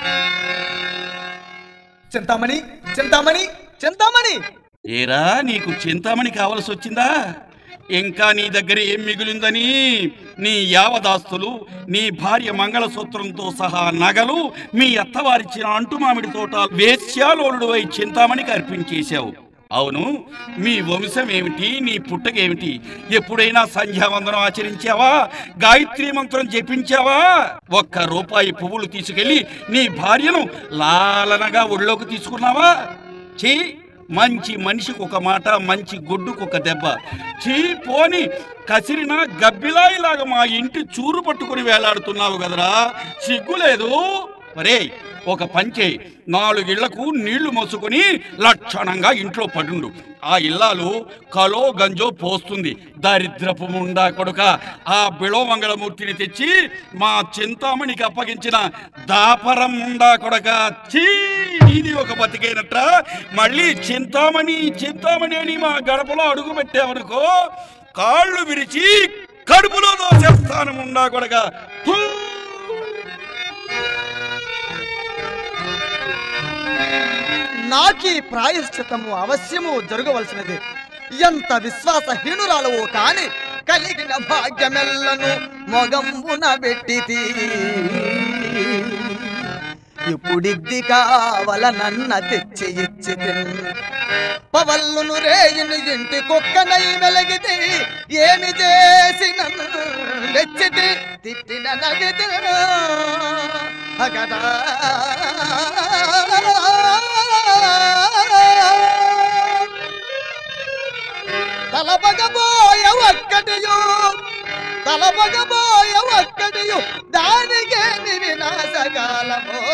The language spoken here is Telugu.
చింతామణి చింతామణి చింతామణి ఏరా నీకు చింతామణి కావలసి వచ్చిందా ఇంకా నీ దగ్గర ఏం మిగిలిందని నీ యావదాస్తులు నీ భార్య మంగళసూత్రంతో సహా నగలు మీ అత్తవారిచ్చిన అంటుమామిడి తోట వేశ్యాలోలుడువై చింతామణికి అర్పించేశావు అవును మీ వంశం ఏమిటి నీ పుట్టకేమిటి ఎప్పుడైనా సంధ్యావందనం ఆచరించావా గాయత్రి మంత్రం జపించావా ఒక్క రూపాయి పువ్వులు తీసుకెళ్లి నీ భార్యను లాలనగా ఒళ్ళోకి తీసుకున్నావా చీ మంచి మనిషికి ఒక మాట మంచి గుడ్డుకు ఒక దెబ్బ చీ పోని కసిరిన గబ్బిలాయిలాగా మా ఇంటి చూరు పట్టుకుని వేలాడుతున్నావు కదరా సిగ్గులేదు మరే ఒక పంచే నాలుగిళ్లకు నీళ్లు మోసుకొని లక్షణంగా ఇంట్లో పడుండు ఆ ఇల్లాలు కలో గంజో పోస్తుంది దరిద్రపు ముండా కొడుక ఆ బిళోమంగళమూర్తిని తెచ్చి మా చింతామణికి అప్పగించిన దాపరం ముండా కొడక చీ ఇది ఒక బతికేనట్ట మళ్ళీ చింతామణి చింతామణి అని మా గడపలో అడుగు పెట్టావనుకో కాళ్ళు విరిచి కడుపులో దోసేస్తాను ముండా కొడక ఫూ! నాకీ ప్రాయశ్చితము అవశ్యము జరగవలసినది ఎంత విశ్వాసహీనురాలవో కాని కలిగిన భాగ్యమెల్లను మొగంబున పెట్టితి ఇప్పుడిద్ది కావలనన్న తెచ్చి ఇచ్చి పవల్లును రేయుని ఇంటి కుక్కనై మెలగితే ఏమి చేసిన వెచ్చితి తిట్టిన నగితే అగదా తలపగబోయ ఒక్కటియు తలపగబోయ ఒక్కటియు దానికే వినాశకాలమో